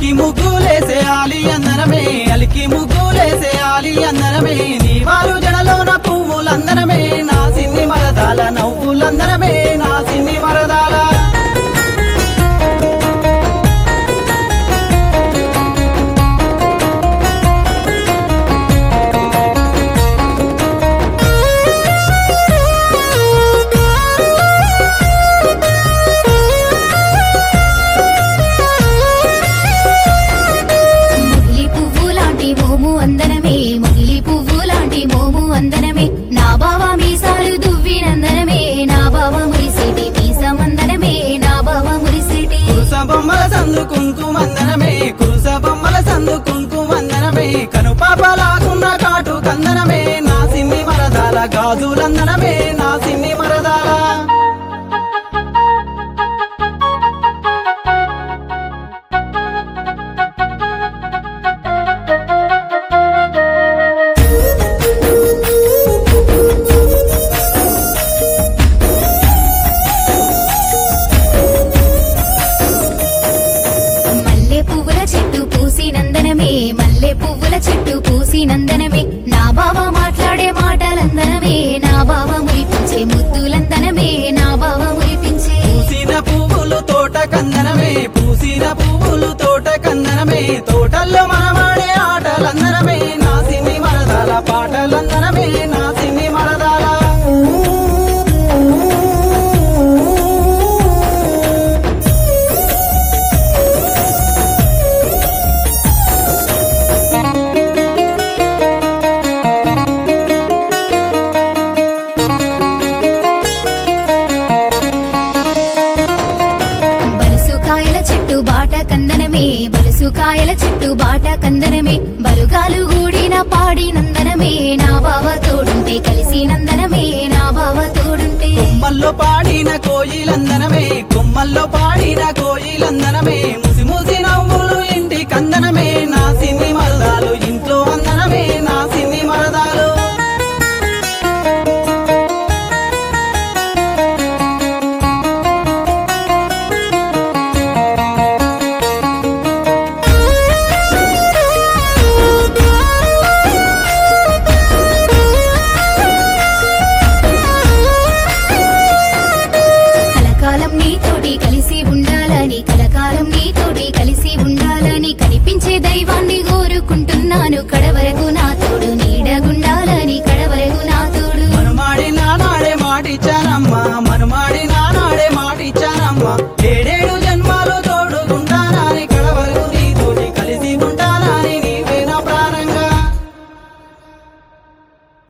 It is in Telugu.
అలికి ముగ్గులేసేయాలి అందరమే అలికి ముగ్గులేసేయాలి అందరమే నీ వారు జడలోన పువ్వులందరమే నా సిన్ని మరదాల నవ్వులందరమే నా సిన్ని మరదాల మొగిలి పువ్వు లాంటి మోము అందనమే మొగిలి పువ్వు లాంటి మోము అందనమే నా బావ మీసాలు దువ్వినందనమే నా బావ మురిసేటి మీసమందనమే నా బావ మురిసేటి కురుస బొమ్మల సందు కుంకుమందనమే కురుస బొమ్మల సందు కుంకుమందనమే కను పాపలాకున్న కాటు కందనమే నా సిన్ని మరదాల గాజులందనమే నా సిన్ని మరదాల మల్లె పువ్వుల చెట్టు పూసి నందనమే మల్లె పువ్వుల చెట్టు పూసి నందనమే నా బావ మాట్లాడే మాటలందనమే నా బావ మురిపించే ముద్దులందనమే నా బావ మురిపించే పూసిన పువ్వులు తోట కందనమే పూసిన పువ్వులు తోట కందనమే తోటల్లో మనమాడే ఆటలందనమే నా సిన్ని మరదాల పాటలందనమే నా సిన్ని మరదాల బలుసుకాయల చెట్టు బాట కందనమే బలుసుకాయల చెట్టు బాట కందనమే బలుగాలు గూడిన పాడి నందనమే నా బావ తోడుంటే కలిసి నందనమే నా బావ తోడుంటే కొమ్మల్లో పాడిన కోయిలందనమే కొమ్మల్లో పాడిన కోయిలందనమే ముసి ముసి నవ్వులు ఇంటి కందనమే నా సిన్ని మరదాలు ఇంట్లో అందనమే నా సిన్ని మరదాలు కలకాలం నీతోటి కలిసి ఉండాలని కలకాలం నీతోటి కలిసి ఉండాలని కనిపించే దైవాన్ని కోరుకుంటున్నాను కడవరకు నా